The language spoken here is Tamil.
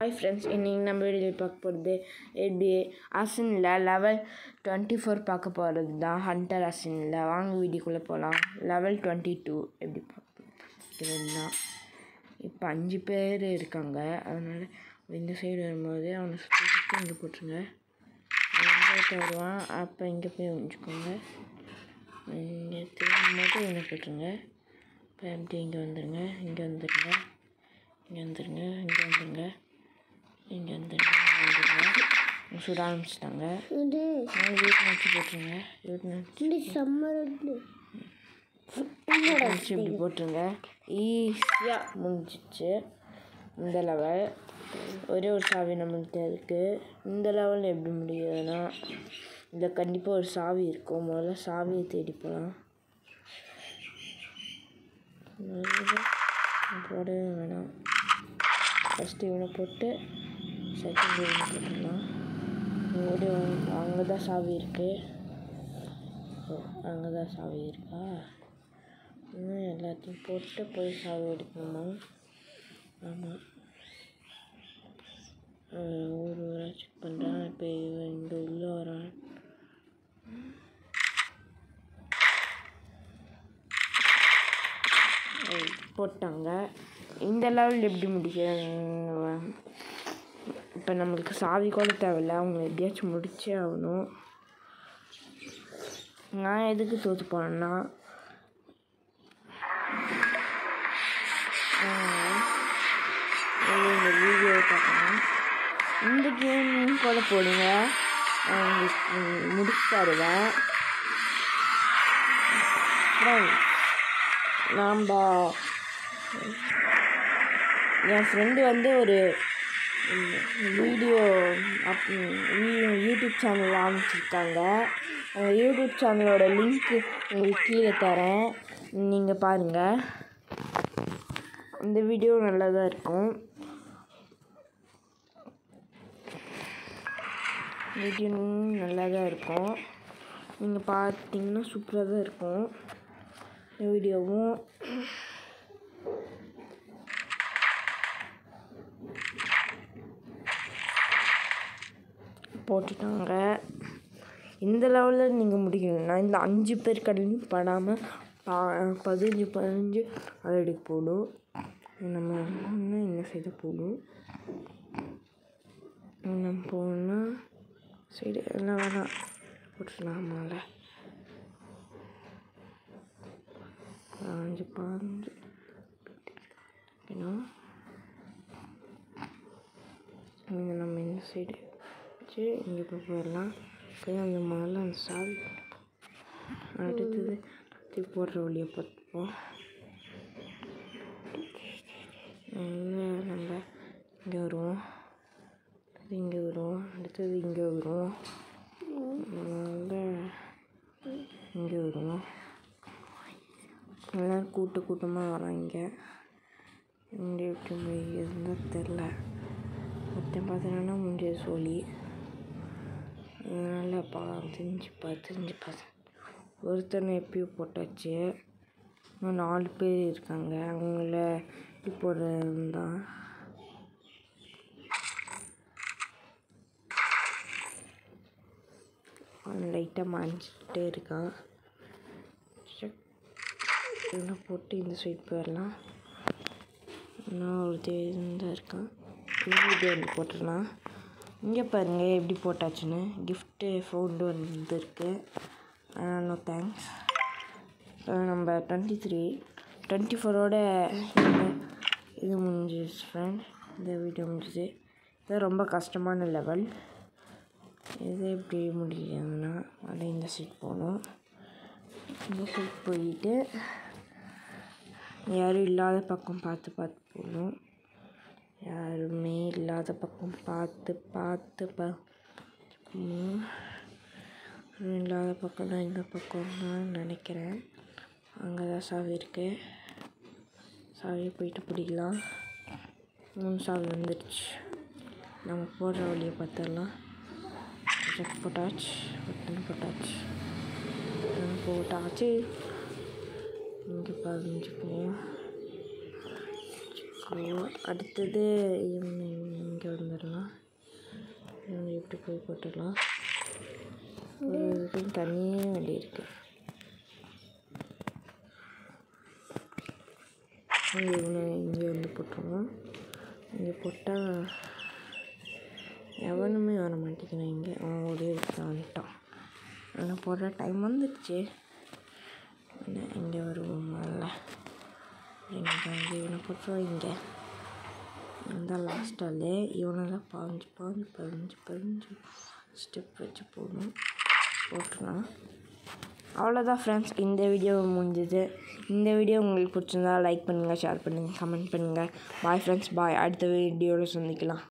ஹாய் ஃப்ரெண்ட்ஸ் இன்றைக்கி நம்ம வீடியோவில் பார்க்க போகிறது எப்படி அசினில் லெவல் டுவெண்ட்டி ஃபோர் பார்க்க போகிறது தான் ஹண்டர் அசினில் வாங்க வீடியோக்குள்ளே போகலாம் லெவல் டுவெண்ட்டி டூ எப்படி பார்க்குறது தான் இப்போ அஞ்சு பேர் இருக்காங்க அதனால் இந்த சைடு வரும்போது அவனை சுற்றி சுற்றி இங்கே போட்டுருங்க இங்கே வருவான் அப்போ இங்கே போய் முடிச்சுக்கோங்க இங்கே திரும்பும்போது இங்கே போட்டுருங்க இப்போ எப்படி இங்கே வந்துடுங்க இங்கே வந்துடுங்க இங்கே வந்துடுங்க இங்கே வந்துடுங்க இங்கே வந்துடுங்க இங்கே வந்துடுங்க சுட ஆரம்பிச்சிட்டாங்க இது வீட்டில் வச்சு போட்டுருங்க வீட்டில் இந்த சம்மர் வச்சு இப்படி போட்டுருங்க ஈஸியாக முடிஞ்சிச்சு இந்த லெவல் ஒரே ஒரு சாவி நம்மள்கிட்ட இருக்குது இந்த லெவல் எப்படி முடியுதுன்னா இதில் கண்டிப்பாக ஒரு சாவி இருக்கும் முதல்ல சாவியை தேடி போகலாம் போடவே வேணாம் ஃபஸ்ட்டு இவனை போட்டு செகண்ட் இவனை போட்டுடலாம் ஓடி அங்கே தான் சாவி இருக்குது அங்கே தான் சாவி இருக்கா இன்னும் எல்லாத்தையும் போட்டு போய் சாவி எடுக்கணுமா ஆமாம் ஊர் ஊராக செக் பண்ணுறான் இப்போ இவன் இங்கே உள்ளே வரான் ஏய், போட்டாங்க இந்த லெவல் எப்படி முடிக்க இப்போ நம்மளுக்கு சாவி கூட தேவையில்ல அவங்க எப்படியாச்சும் முடிச்சே ஆகணும் நான் எதுக்கு தோற்று போனேன்னா இந்த வீடியோ பார்க்கணும் இந்த கேம் கூட போடுங்க நான் உங்களுக்கு முடிச்சு தருவேன் நாம் என் ஃப்ரெண்டு வந்து ஒரு வீடியோ அப் யூடியூப் சேனல் ஆரம்பிச்சிருக்காங்க அந்த யூடியூப் சேனலோட லிங்க்கு உங்களுக்கு கீழே தரேன் நீங்கள் பாருங்கள் இந்த வீடியோ நல்லா தான் இருக்கும் வீடியோ நல்லா தான் இருக்கும் நீங்கள் பார்த்தீங்கன்னா சூப்பராக தான் இருக்கும் இந்த வீடியோவும் போட்டுட்டாங்க இந்த லெவலில் நீங்கள் முடிக்கணும்னா இந்த அஞ்சு பேர் கடலையும் படாமல் பா பதினஞ்சு பதினஞ்சு அதடிக்கு போடும் நம்ம இன்னும் இந்த சைடு போடும் நம்ம போனால் சைடு எல்லாம் வேணாம் போட்டுடலாம் மேலே பதினஞ்சு பதினஞ்சு ஏன்னா இங்கே நம்ம இந்த சைடு வச்சு இங்கே போய் போயிடலாம் போய் அந்த முதல்ல அந்த சாவி அடுத்தது தூக்கி போடுற வழியை பார்த்துப்போம் இங்கே நம்ம இங்கே வருவோம் அது இங்கே வருவோம் அடுத்தது இங்கே வருவோம் அதனால் இங்கே வருவோம் எல்லோரும் கூட்ட கூட்டமாக வராங்க இங்கே எப்படி முடியுதுன்னு தெரில ஒருத்தன் பார்த்தீங்கன்னா முடிஞ்சது சொல்லி அதனால் பதினஞ்சு பதினஞ்சு பசங்க ஒருத்தனை எப்பயோ போட்டாச்சு இன்னும் நாலு பேர் இருக்காங்க அவங்கள இது போடுறது தான் அவன் லைட்டாக மாஞ்சிக்கிட்டே இருக்கான் இதெல்லாம் போட்டு இந்த சைடு போயிடலாம் இன்னும் ஒரு தான் இருக்கான் வீடியோ ஒன்று போட்டுடலாம் இங்கே பாருங்கள் எப்படி போட்டாச்சுன்னு கிஃப்ட்டு ஃபோண்டு வந்துருக்கு நோ தேங்க்ஸ் நம்ம டுவெண்ட்டி த்ரீ டுவெண்ட்டி ஃபோரோட இது முடிஞ்சிச்சு ஃப்ரெண்ட் இந்த வீடியோ முடிஞ்சுது இது ரொம்ப கஷ்டமான லெவல் இது எப்படி முடியுதுன்னா அது இந்த சைட் போகணும் இந்த சைட் போயிட்டு யாரும் இல்லாத பக்கம் பார்த்து பார்த்து போகணும் யாருமே இல்லாத பக்கம் பார்த்து பார்த்து பா போகணும். யாரும் இல்லாத பக்கம்னா இந்த பக்கம் தான் நினைக்கிறேன் அங்கே தான் சாவி இருக்கு சாவி போயிட்டு பிடிக்கலாம் மூணு சாவி வந்துடுச்சு நம்ம போடுற வழியை பார்த்துடலாம் செக் போட்டாச்சு பட்டன் போட்டாச்சு பட்டன் போட்டாச்சு இங்கே பதினஞ்சுக்குவோம் அடுத்தது இங்கே கூப்பிட்டு போய் போட்டுடலாம் ஒரு இதுக்கும் தனியே வண்டி இருக்குது இங்கே இவனை இங்கே வந்து போட்டுருவோம் இங்கே போட்டால் எவனுமே வர மாட்டேங்கிறான் இங்கே அவன் ஒரே ஒருத்தன் வந்துட்டான் ஆனால் போடுற டைம் வந்துடுச்சு என்ன இங்கே வருவோம் முதல்ல இங்கே வந்து இவனை போட்டுருவோம் இங்கே இந்த லாஸ்ட்டாலே இவனை தான் பாஞ்சு பாஞ்சு பதினஞ்சு பதினஞ்சு ஸ்டெப் வச்சு போடணும் போட்டுருலாம் அவ்வளோதான் ஃப்ரெண்ட்ஸ் இந்த வீடியோ முடிஞ்சது இந்த வீடியோ உங்களுக்கு பிடிச்சிருந்தா லைக் பண்ணுங்கள் ஷேர் பண்ணுங்கள் கமெண்ட் பண்ணுங்கள் பாய் ஃப்ரெண்ட்ஸ் பாய் அடுத்த வீடியோவில் சந்திக்கலாம்